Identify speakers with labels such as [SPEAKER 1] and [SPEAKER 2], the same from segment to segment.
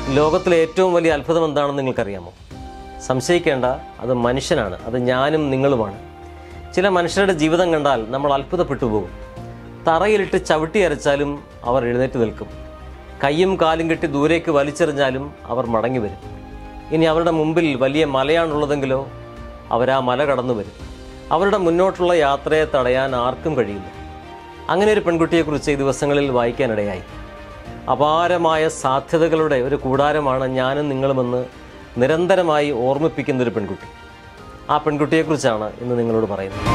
[SPEAKER 1] ലോകത്തിലെ ഏറ്റവും വലിയ അത്ഭുതം എന്താണെന്ന് നിങ്ങൾക്കറിയാമോ സംശയിക്കേണ്ട അത് മനുഷ്യനാണ് അത് ഞാനും നിങ്ങളുമാണ് ചില മനുഷ്യരുടെ ജീവിതം കണ്ടാൽ നമ്മൾ അത്ഭുതപ്പെട്ടു പോകും തറയിലിട്ട് ചവിട്ടി അരച്ചാലും അവർ എഴുന്നേറ്റ് നിൽക്കും കയ്യും കാലും കെട്ടി ദൂരേക്ക് വലിച്ചെറിഞ്ഞാലും അവർ മടങ്ങി വരും ഇനി അവരുടെ മുമ്പിൽ വലിയ മലയാണുള്ളതെങ്കിലോ അവരാ മല കടന്നു വരും അവരുടെ മുന്നോട്ടുള്ള യാത്രയെ തടയാൻ ആർക്കും കഴിയില്ല അങ്ങനെ ഒരു പെൺകുട്ടിയെക്കുറിച്ച് ഈ ദിവസങ്ങളിൽ വായിക്കാനിടയായി അപാരമായ സാധ്യതകളുടെ ഒരു കൂടാരമാണ് ഞാനും നിങ്ങളുമെന്ന് നിരന്തരമായി ഓർമ്മിപ്പിക്കുന്ന ഒരു പെൺകുട്ടി ആ പെൺകുട്ടിയെക്കുറിച്ചാണ് ഇന്ന് നിങ്ങളോട് പറയുന്നത്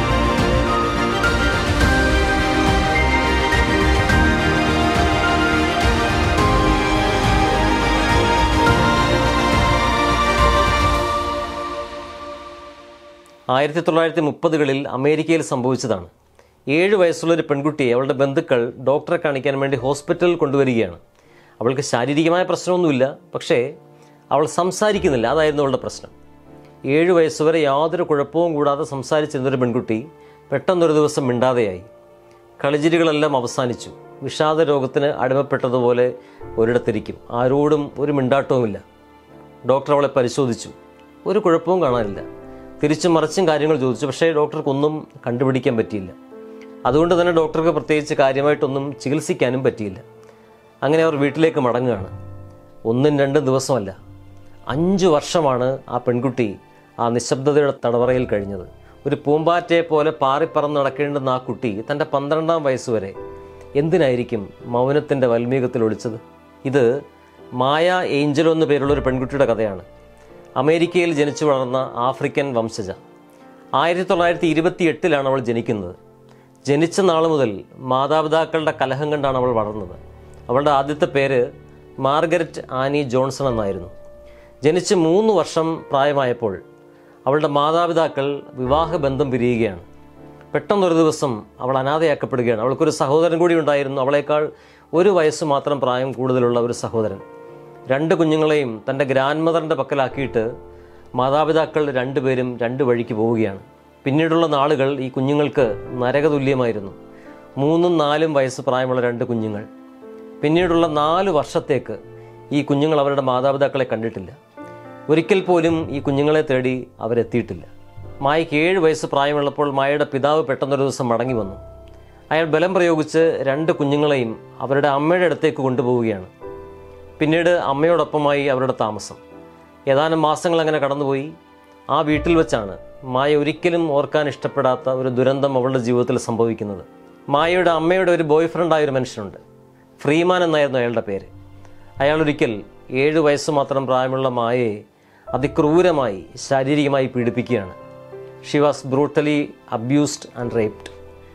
[SPEAKER 1] ആയിരത്തി തൊള്ളായിരത്തി മുപ്പതുകളിൽ അമേരിക്കയിൽ സംഭവിച്ചതാണ് ഏഴ് വയസ്സുള്ള ഒരു പെൺകുട്ടിയെ അവളുടെ ബന്ധുക്കൾ ഡോക്ടറെ കാണിക്കാൻ വേണ്ടി ഹോസ്പിറ്റലിൽ കൊണ്ടുവരികയാണ് അവൾക്ക് ശാരീരികമായ പ്രശ്നമൊന്നുമില്ല പക്ഷേ അവൾ സംസാരിക്കുന്നില്ല അതായിരുന്നു അവളുടെ പ്രശ്നം ഏഴ് വയസ്സുവരെ യാതൊരു കുഴപ്പവും കൂടാതെ സംസാരിച്ചിരുന്നൊരു പെൺകുട്ടി പെട്ടെന്നൊരു ദിവസം മിണ്ടാതെയായി കളിച്ചിരികളെല്ലാം അവസാനിച്ചു വിഷാദ രോഗത്തിന് അടിമപ്പെട്ടതുപോലെ ഒരിടത്തിരിക്കും ആരോടും ഒരു മിണ്ടാട്ടവുമില്ല ഡോക്ടർ അവളെ പരിശോധിച്ചു ഒരു കുഴപ്പവും കാണാനില്ല തിരിച്ചും മറിച്ചും കാര്യങ്ങൾ ചോദിച്ചു പക്ഷേ ഡോക്ടർക്കൊന്നും കണ്ടുപിടിക്കാൻ പറ്റിയില്ല അതുകൊണ്ട് തന്നെ ഡോക്ടർക്ക് പ്രത്യേകിച്ച് കാര്യമായിട്ടൊന്നും ചികിത്സിക്കാനും പറ്റിയില്ല അങ്ങനെ അവർ വീട്ടിലേക്ക് മടങ്ങുകയാണ് ഒന്നും രണ്ടും ദിവസമല്ല അഞ്ചു വർഷമാണ് ആ പെൺകുട്ടി ആ നിശബ്ദതയുടെ തടവറയിൽ കഴിഞ്ഞത് ഒരു പൂമ്പാറ്റയെ പോലെ പാറിപ്പറന്ന് നടക്കേണ്ടുന്ന ആ കുട്ടി തൻ്റെ പന്ത്രണ്ടാം വയസ്സ് വരെ എന്തിനായിരിക്കും മൗനത്തിൻ്റെ വൽമീകത്തിൽ ഒളിച്ചത് ഇത് മായ ഏഞ്ചലോ എന്നു പേരുള്ള ഒരു പെൺകുട്ടിയുടെ കഥയാണ് അമേരിക്കയിൽ ജനിച്ചു വളർന്ന ആഫ്രിക്കൻ വംശജ ആയിരത്തി തൊള്ളായിരത്തി ഇരുപത്തി എട്ടിലാണ് അവൾ ജനിക്കുന്നത് ജനിച്ച നാൾ മുതൽ മാതാപിതാക്കളുടെ കലഹം കണ്ടാണ് അവൾ വളർന്നത് അവളുടെ ആദ്യത്തെ പേര് മാർഗരറ്റ് ആനി ജോൺസൺ എന്നായിരുന്നു ജനിച്ച് മൂന്ന് വർഷം പ്രായമായപ്പോൾ അവളുടെ മാതാപിതാക്കൾ വിവാഹബന്ധം പിരിയുകയാണ് പെട്ടെന്നൊരു ദിവസം അവൾ അനാഥയാക്കപ്പെടുകയാണ് അവൾക്കൊരു സഹോദരൻ കൂടി ഉണ്ടായിരുന്നു അവളേക്കാൾ ഒരു വയസ്സ് മാത്രം പ്രായം കൂടുതലുള്ള ഒരു സഹോദരൻ രണ്ട് കുഞ്ഞുങ്ങളെയും തൻ്റെ ഗ്രാൻഡ് മദറിൻ്റെ പക്കലാക്കിയിട്ട് മാതാപിതാക്കൾ രണ്ടുപേരും രണ്ട് വഴിക്ക് പോവുകയാണ് പിന്നീടുള്ള നാളുകൾ ഈ കുഞ്ഞുങ്ങൾക്ക് നരകതുല്യമായിരുന്നു മൂന്നും നാലും വയസ്സ് പ്രായമുള്ള രണ്ട് കുഞ്ഞുങ്ങൾ പിന്നീടുള്ള നാല് വർഷത്തേക്ക് ഈ കുഞ്ഞുങ്ങൾ അവരുടെ മാതാപിതാക്കളെ കണ്ടിട്ടില്ല ഒരിക്കൽ പോലും ഈ കുഞ്ഞുങ്ങളെ തേടി അവരെത്തിയിട്ടില്ല മായയ്ക്ക് ഏഴ് വയസ്സ് പ്രായമുള്ളപ്പോൾ മായയുടെ പിതാവ് പെട്ടെന്നൊരു ദിവസം മടങ്ങി വന്നു അയാൾ ബലം പ്രയോഗിച്ച് രണ്ട് കുഞ്ഞുങ്ങളെയും അവരുടെ അമ്മയുടെ അടുത്തേക്ക് കൊണ്ടുപോവുകയാണ് പിന്നീട് അമ്മയോടൊപ്പമായി അവരുടെ താമസം ഏതാനും മാസങ്ങൾ അങ്ങനെ കടന്നുപോയി ആ വീട്ടിൽ വെച്ചാണ് മായ ഒരിക്കലും ഓർക്കാൻ ഇഷ്ടപ്പെടാത്ത ഒരു ദുരന്തം അവളുടെ ജീവിതത്തിൽ സംഭവിക്കുന്നത് മായയുടെ അമ്മയുടെ ഒരു ബോയ് ഫ്രണ്ടായ ഒരു മനുഷ്യനുണ്ട് ഫ്രീമാൻ എന്നായിരുന്നു അയാളുടെ പേര് അയാൾ ഒരിക്കൽ ഏഴ് വയസ്സ് മാത്രം പ്രായമുള്ള മായയെ അതിക്രൂരമായി ശാരീരികമായി പീഡിപ്പിക്കുകയാണ് she was brutally abused and raped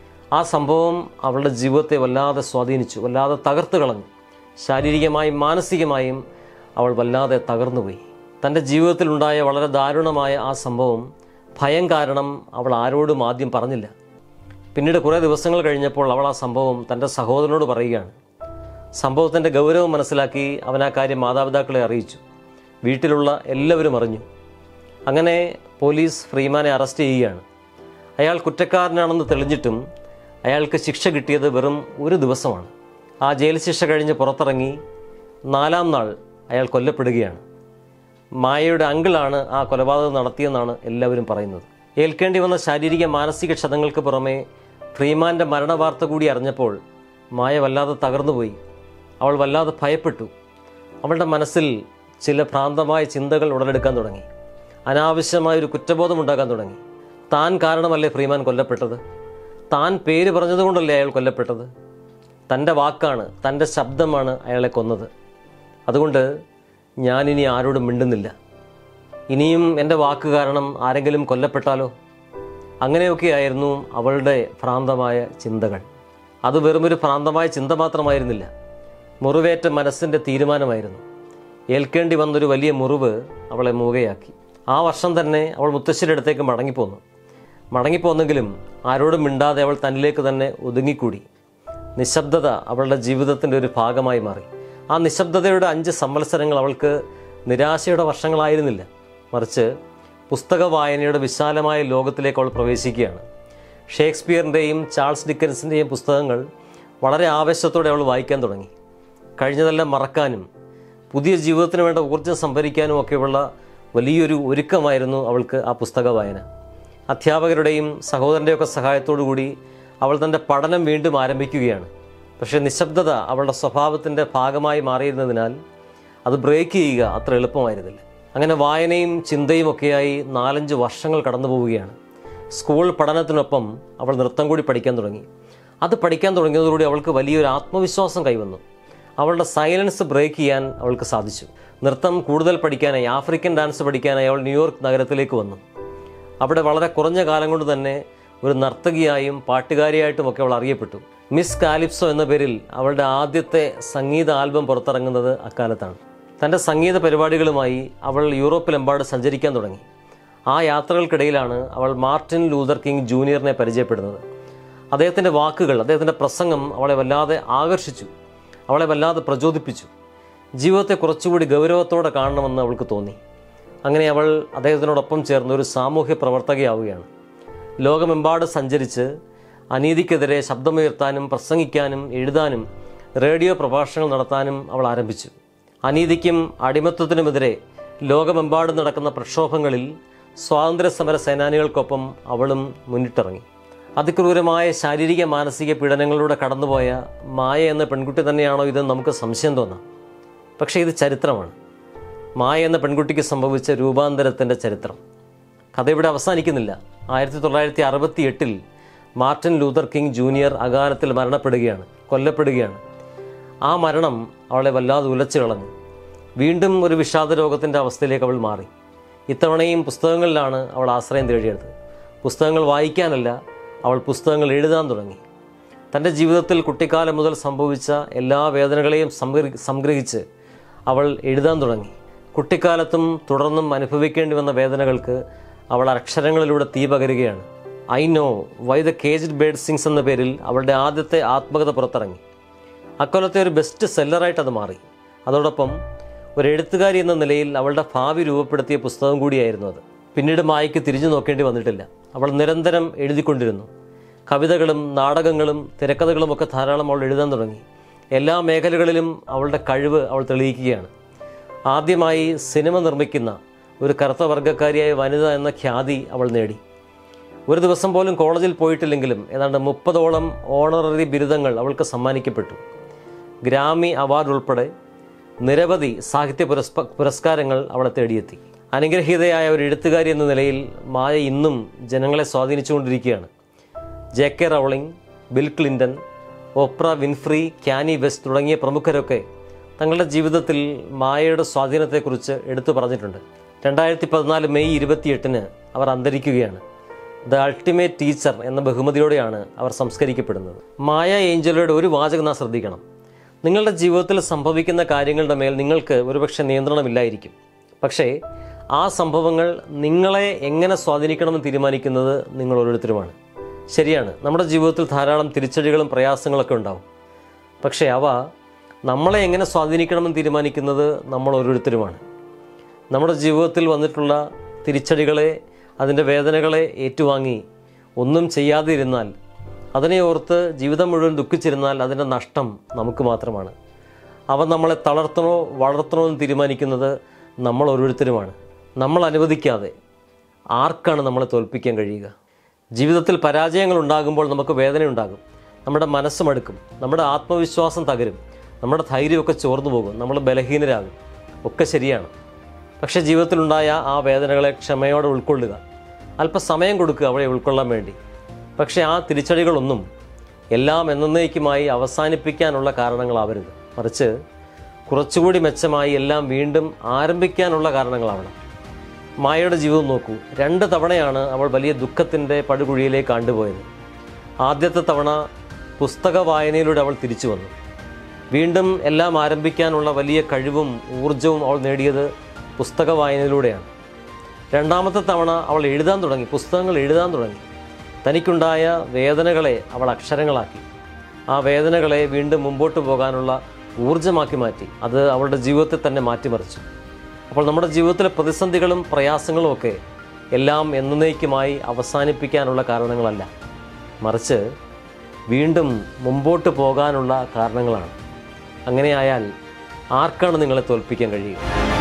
[SPEAKER 1] ആ സംഭവം അവളുടെ ജീവിതത്തെ വല്ലാതെ സ്വാധീനിച്ചു വല്ലാതെ തകർത്ത് കളഞ്ഞു ശാരീരികമായും മാനസികമായും അവൾ വല്ലാതെ തകർന്നുപോയി തൻ്റെ ജീവിതത്തിലുണ്ടായ വളരെ ദാരുണമായ ആ സംഭവം ഭയം കാരണം അവൾ ആരോടും ആദ്യം പറഞ്ഞില്ല പിന്നീട് കുറേ ദിവസങ്ങൾ കഴിഞ്ഞപ്പോൾ അവൾ ആ സംഭവം തൻ്റെ സഹോദരനോട് പറയുകയാണ് സംഭവത്തിൻ്റെ ഗൗരവം മനസ്സിലാക്കി അവൻ ആ കാര്യം മാതാപിതാക്കളെ അറിയിച്ചു വീട്ടിലുള്ള എല്ലാവരും അറിഞ്ഞു അങ്ങനെ പോലീസ് ഫ്രീമാനെ അറസ്റ്റ് ചെയ്യുകയാണ് അയാൾ കുറ്റക്കാരനാണെന്ന് തെളിഞ്ഞിട്ടും അയാൾക്ക് ശിക്ഷ കിട്ടിയത് വെറും ഒരു ദിവസമാണ് ആ ജയിൽ ശിക്ഷ കഴിഞ്ഞ് പുറത്തിറങ്ങി നാലാം നാൾ അയാൾ കൊല്ലപ്പെടുകയാണ് മായയുടെ അങ്കിളാണ് ആ കൊലപാതകം നടത്തിയെന്നാണ് എല്ലാവരും പറയുന്നത് ഏൽക്കേണ്ടി വന്ന ശാരീരിക മാനസിക ക്ഷതങ്ങൾക്ക് പുറമെ ഫ്രീമാൻ്റെ മരണവാർത്ത കൂടി അറിഞ്ഞപ്പോൾ മായ വല്ലാതെ തകർന്നുപോയി അവൾ വല്ലാതെ ഭയപ്പെട്ടു അവളുടെ മനസ്സിൽ ചില ഭ്രാന്തമായ ചിന്തകൾ ഉടലെടുക്കാൻ തുടങ്ങി അനാവശ്യമായ ഒരു കുറ്റബോധം ഉണ്ടാക്കാൻ തുടങ്ങി താൻ കാരണമല്ലേ ഫ്രീമാൻ കൊല്ലപ്പെട്ടത് താൻ പേര് പറഞ്ഞതുകൊണ്ടല്ലേ അയാൾ കൊല്ലപ്പെട്ടത് തൻ്റെ വാക്കാണ് തൻ്റെ ശബ്ദമാണ് അയാളെ കൊന്നത് അതുകൊണ്ട് ഞാനിനി ആരോടും മിണ്ടുന്നില്ല ഇനിയും എൻ്റെ വാക്ക് കാരണം ആരെങ്കിലും കൊല്ലപ്പെട്ടാലോ അങ്ങനെയൊക്കെയായിരുന്നു അവളുടെ ഭ്രാന്തമായ ചിന്തകൾ അത് വെറുമൊരു ഭ്രാന്തമായ ചിന്ത മാത്രമായിരുന്നില്ല മുറിവേറ്റ മനസ്സിൻ്റെ തീരുമാനമായിരുന്നു ഏൽക്കേണ്ടി വന്നൊരു വലിയ മുറിവ് അവളെ മൂകയാക്കി ആ വർഷം തന്നെ അവൾ മുത്തശ്ശിയുടെ അടുത്തേക്ക് മടങ്ങിപ്പോന്നു മടങ്ങിപ്പോന്നെങ്കിലും ആരോടും മിണ്ടാതെ അവൾ തന്നിലേക്ക് തന്നെ ഒതുങ്ങിക്കൂടി നിശബ്ദത അവളുടെ ജീവിതത്തിൻ്റെ ഒരു ഭാഗമായി മാറി ആ നിശബ്ദതയുടെ അഞ്ച് സംവത്സരങ്ങൾ അവൾക്ക് നിരാശയുടെ വർഷങ്ങളായിരുന്നില്ല മറിച്ച് പുസ്തക വായനയുടെ വിശാലമായ ലോകത്തിലേക്ക് അവൾ പ്രവേശിക്കുകയാണ് ഷേക്സ്പിയറിൻ്റെയും ചാൾസ് ഡിക്കൻസിൻ്റെയും പുസ്തകങ്ങൾ വളരെ ആവേശത്തോടെ അവൾ വായിക്കാൻ തുടങ്ങി കഴിഞ്ഞതെല്ലാം മറക്കാനും പുതിയ ജീവിതത്തിന് വേണ്ട ഊർജ്ജം സംഭരിക്കാനും ഒക്കെയുള്ള വലിയൊരു ഒരുക്കമായിരുന്നു അവൾക്ക് ആ പുസ്തക വായന അധ്യാപകരുടെയും സഹോദരൻ്റെയൊക്കെ സഹായത്തോടു കൂടി അവൾ തൻ്റെ പഠനം വീണ്ടും ആരംഭിക്കുകയാണ് പക്ഷേ നിശബ്ദത അവളുടെ സ്വഭാവത്തിൻ്റെ ഭാഗമായി മാറിയിരുന്നതിനാൽ അത് ബ്രേക്ക് ചെയ്യുക അത്ര എളുപ്പമായിരുന്നില്ല അങ്ങനെ വായനയും ചിന്തയും ഒക്കെയായി നാലഞ്ച് വർഷങ്ങൾ കടന്നു പോവുകയാണ് സ്കൂൾ പഠനത്തിനൊപ്പം അവൾ നൃത്തം കൂടി പഠിക്കാൻ തുടങ്ങി അത് പഠിക്കാൻ തുടങ്ങിയതോടുകൂടി അവൾക്ക് വലിയൊരു ആത്മവിശ്വാസം കൈവന്നു അവളുടെ സൈലൻസ് ബ്രേക്ക് ചെയ്യാൻ അവൾക്ക് സാധിച്ചു നൃത്തം കൂടുതൽ പഠിക്കാനായി ആഫ്രിക്കൻ ഡാൻസ് പഠിക്കാനായി അവൾ ന്യൂയോർക്ക് നഗരത്തിലേക്ക് വന്നു അവിടെ വളരെ കുറഞ്ഞ കാലം കൊണ്ട് തന്നെ ഒരു നർത്തകിയായും പാട്ടുകാരിയായിട്ടുമൊക്കെ അവൾ അറിയപ്പെട്ടു മിസ് കാലിപ്സോ എന്ന പേരിൽ അവളുടെ ആദ്യത്തെ സംഗീത ആൽബം പുറത്തിറങ്ങുന്നത് അക്കാലത്താണ് തൻ്റെ സംഗീത പരിപാടികളുമായി അവൾ യൂറോപ്പിലെമ്പാട് സഞ്ചരിക്കാൻ തുടങ്ങി ആ യാത്രകൾക്കിടയിലാണ് അവൾ മാർട്ടിൻ ലൂതർ കിങ് ജൂനിയറിനെ പരിചയപ്പെടുന്നത് അദ്ദേഹത്തിൻ്റെ വാക്കുകൾ അദ്ദേഹത്തിൻ്റെ പ്രസംഗം അവളെ വല്ലാതെ ആകർഷിച്ചു അവളെ വല്ലാതെ പ്രചോദിപ്പിച്ചു ജീവിതത്തെ കുറച്ചുകൂടി ഗൗരവത്തോടെ കാണണമെന്ന് അവൾക്ക് തോന്നി അങ്ങനെ അവൾ അദ്ദേഹത്തിനോടൊപ്പം ചേർന്ന് ഒരു സാമൂഹ്യ പ്രവർത്തകയാവുകയാണ് ലോകമെമ്പാട് സഞ്ചരിച്ച് അനീതിക്കെതിരെ ശബ്ദമുയർത്താനും പ്രസംഗിക്കാനും എഴുതാനും റേഡിയോ പ്രഭാഷണങ്ങൾ നടത്താനും അവൾ ആരംഭിച്ചു അനീതിക്കും അടിമത്തത്തിനുമെതിരെ ലോകമെമ്പാടും നടക്കുന്ന പ്രക്ഷോഭങ്ങളിൽ സ്വാതന്ത്ര്യ സമര സേനാനികൾക്കൊപ്പം അവളും മുന്നിട്ടിറങ്ങി അതിക്രൂരമായ ശാരീരിക മാനസിക പീഡനങ്ങളിലൂടെ കടന്നുപോയ മായ എന്ന പെൺകുട്ടി തന്നെയാണോ ഇതെന്ന് നമുക്ക് സംശയം തോന്നാം പക്ഷേ ഇത് ചരിത്രമാണ് മായ എന്ന പെൺകുട്ടിക്ക് സംഭവിച്ച രൂപാന്തരത്തിൻ്റെ ചരിത്രം കഥ ഇവിടെ അവസാനിക്കുന്നില്ല ആയിരത്തി തൊള്ളായിരത്തി അറുപത്തി എട്ടിൽ മാർട്ടിൻ ലൂതർ കിങ് ജൂനിയർ അകാലത്തിൽ മരണപ്പെടുകയാണ് കൊല്ലപ്പെടുകയാണ് ആ മരണം അവളെ വല്ലാതെ ഉലച്ചു കളഞ്ഞു വീണ്ടും ഒരു വിഷാദ രോഗത്തിൻ്റെ അവസ്ഥയിലേക്ക് അവൾ മാറി ഇത്തവണയും പുസ്തകങ്ങളിലാണ് അവൾ ആശ്രയം തേടിയെടുത്തത് പുസ്തകങ്ങൾ വായിക്കാനല്ല അവൾ പുസ്തകങ്ങൾ എഴുതാൻ തുടങ്ങി തൻ്റെ ജീവിതത്തിൽ കുട്ടിക്കാലം മുതൽ സംഭവിച്ച എല്ലാ വേദനകളെയും സംഗ്ര സംഗ്രഹിച്ച് അവൾ എഴുതാൻ തുടങ്ങി കുട്ടിക്കാലത്തും തുടർന്നും അനുഭവിക്കേണ്ടി വന്ന വേദനകൾക്ക് അവൾ അക്ഷരങ്ങളിലൂടെ തീ പകരുകയാണ് I know why the caged bird sings എന്ന പേരിൽ അവളുടെ ആദ്യത്തെ ആത്മകഥ പുറത്തിറങ്ങി അക്കൊല്ലത്തെ ഒരു ബെസ്റ്റ് സെല്ലറായിട്ട് അത് മാറി അതോടൊപ്പം ഒരു എഴുത്തുകാരി എന്ന നിലയിൽ അവളുടെ ഭാവി രൂപപ്പെടുത്തിയ പുസ്തകം കൂടിയായിരുന്നു അത് പിന്നീട് മായയ്ക്ക് തിരിഞ്ഞു നോക്കേണ്ടി വന്നിട്ടില്ല അവൾ നിരന്തരം എഴുതിക്കൊണ്ടിരുന്നു കവിതകളും നാടകങ്ങളും തിരക്കഥകളും ഒക്കെ ധാരാളം അവൾ എഴുതാൻ തുടങ്ങി എല്ലാ മേഖലകളിലും അവളുടെ കഴിവ് അവൾ തെളിയിക്കുകയാണ് ആദ്യമായി സിനിമ നിർമ്മിക്കുന്ന ഒരു കറുത്ത വർഗ്ഗക്കാരിയായ വനിത എന്ന ഖ്യാതി അവൾ നേടി ഒരു ദിവസം പോലും കോളേജിൽ പോയിട്ടില്ലെങ്കിലും ഏതാണ്ട് മുപ്പതോളം ഓണററി ബിരുദങ്ങൾ അവൾക്ക് സമ്മാനിക്കപ്പെട്ടു ഗ്രാമി അവാർഡ് ഉൾപ്പെടെ നിരവധി സാഹിത്യ പുരസ്പ പുരസ്കാരങ്ങൾ അവളെ തേടിയെത്തി അനുഗ്രഹീതയായ ഒരു എഴുത്തുകാരി എന്ന നിലയിൽ മായ ഇന്നും ജനങ്ങളെ സ്വാധീനിച്ചുകൊണ്ടിരിക്കുകയാണ് J K Rowling Bill Clinton Oprah Winfrey Kanye West തുടങ്ങിയ പ്രമുഖരൊക്കെ തങ്ങളുടെ ജീവിതത്തിൽ മായയുടെ സ്വാധീനത്തെക്കുറിച്ച് എടുത്തു പറഞ്ഞിട്ടുണ്ട് രണ്ടായിരത്തി പതിനാല് മെയ് ഇരുപത്തിയെട്ടിന് അവർ അന്തരിക്കുകയാണ് ദ അൾട്ടിമേറ്റ് ടീച്ചർ എന്ന ബഹുമതിയോടെയാണ് അവർ സംസ്കരിക്കപ്പെടുന്നത് മായ ഏഞ്ചലോയുടെ ഒരു വാചകം നാം ശ്രദ്ധിക്കണം നിങ്ങളുടെ ജീവിതത്തിൽ സംഭവിക്കുന്ന കാര്യങ്ങളുടെ മേൽ നിങ്ങൾക്ക് ഒരുപക്ഷെ നിയന്ത്രണമില്ലായിരിക്കും പക്ഷേ ആ സംഭവങ്ങൾ നിങ്ങളെ എങ്ങനെ സ്വാധീനിക്കണമെന്ന് തീരുമാനിക്കുന്നത് നിങ്ങൾ ഓരോരുത്തരുമാണ് ശരിയാണ് നമ്മുടെ ജീവിതത്തിൽ ധാരാളം തിരിച്ചടികളും പ്രയാസങ്ങളൊക്കെ ഉണ്ടാവും പക്ഷേ അവ നമ്മളെ എങ്ങനെ സ്വാധീനിക്കണമെന്ന് തീരുമാനിക്കുന്നത് നമ്മൾ ഓരോരുത്തരുമാണ് നമ്മുടെ ജീവിതത്തിൽ വന്നിട്ടുള്ള തിരിച്ചടികളെ അതിൻ്റെ വേദനകളെ ഏറ്റുവാങ്ങി ഒന്നും ചെയ്യാതെ ഇരുന്നാൽ അതിനെ ഓർത്ത് ജീവിതം മുഴുവൻ ദുഃഖിച്ചിരുന്നാൽ അതിൻ്റെ നഷ്ടം നമുക്ക് മാത്രമാണ് അവ നമ്മളെ തളർത്തണോ വളർത്തണോ എന്ന് തീരുമാനിക്കുന്നത് നമ്മൾ ഓരോരുത്തരുമാണ് നമ്മൾ അനുവദിക്കാതെ ആർക്കാണ് നമ്മളെ തോൽപ്പിക്കാൻ കഴിയുക ജീവിതത്തിൽ പരാജയങ്ങൾ ഉണ്ടാകുമ്പോൾ നമുക്ക് വേദനയുണ്ടാകും നമ്മുടെ മനസ്സ് മടുക്കും നമ്മുടെ ആത്മവിശ്വാസം തകരും നമ്മുടെ ധൈര്യമൊക്കെ ചോർന്നു പോകും നമ്മൾ ബലഹീനരാകും ഒക്കെ ശരിയാണ് പക്ഷേ ജീവിതത്തിലുണ്ടായ ആ വേദനകളെ ക്ഷമയോടെ ഉൾക്കൊള്ളുക അല്പസമയം കൊടുക്കുക അവയെ ഉൾക്കൊള്ളാൻ വേണ്ടി പക്ഷേ ആ തിരിച്ചടികളൊന്നും എല്ലാം എന്നേക്കുമായി അവസാനിപ്പിക്കാനുള്ള കാരണങ്ങളാവരുത് മറിച്ച് കുറച്ചുകൂടി മെച്ചമായി എല്ലാം വീണ്ടും ആരംഭിക്കാനുള്ള കാരണങ്ങളാവണം മായയുടെ ജീവിതം നോക്കൂ രണ്ട് തവണയാണ് അവൾ വലിയ ദുഃഖത്തിൻ്റെ പടുകുഴിയിലേക്ക് ആണ്ടുപോയത് ആദ്യത്തെ തവണ പുസ്തക വായനയിലൂടെ അവൾ തിരിച്ചു വന്നു വീണ്ടും എല്ലാം ആരംഭിക്കാനുള്ള വലിയ കഴിവും ഊർജവും അവൾ നേടിയത് പുസ്തക വായനയിലൂടെയാണ് രണ്ടാമത്തെ തവണ അവൾ എഴുതാൻ തുടങ്ങി പുസ്തകങ്ങൾ എഴുതാൻ തുടങ്ങി തനിക്കുണ്ടായ വേദനകളെ അവൾ അക്ഷരങ്ങളാക്കി ആ വേദനകളെ വീണ്ടും മുമ്പോട്ട് പോകാനുള്ള ഊർജമാക്കി മാറ്റി അത് അവളുടെ ജീവിതത്തെ തന്നെ മാറ്റിമറിച്ചു അപ്പോൾ നമ്മുടെ ജീവിതത്തിലെ പ്രതിസന്ധികളും പ്രയാസങ്ങളും ഒക്കെ എല്ലാം എന്നേക്കുമായി അവസാനിപ്പിക്കാനുള്ള കാരണങ്ങളല്ല മറിച്ച് വീണ്ടും മുമ്പോട്ട് പോകാനുള്ള കാരണങ്ങളാണ് അങ്ങനെയായാൽ ആർക്കാണ് നിങ്ങളെ തോൽപ്പിക്കാൻ കഴിയുക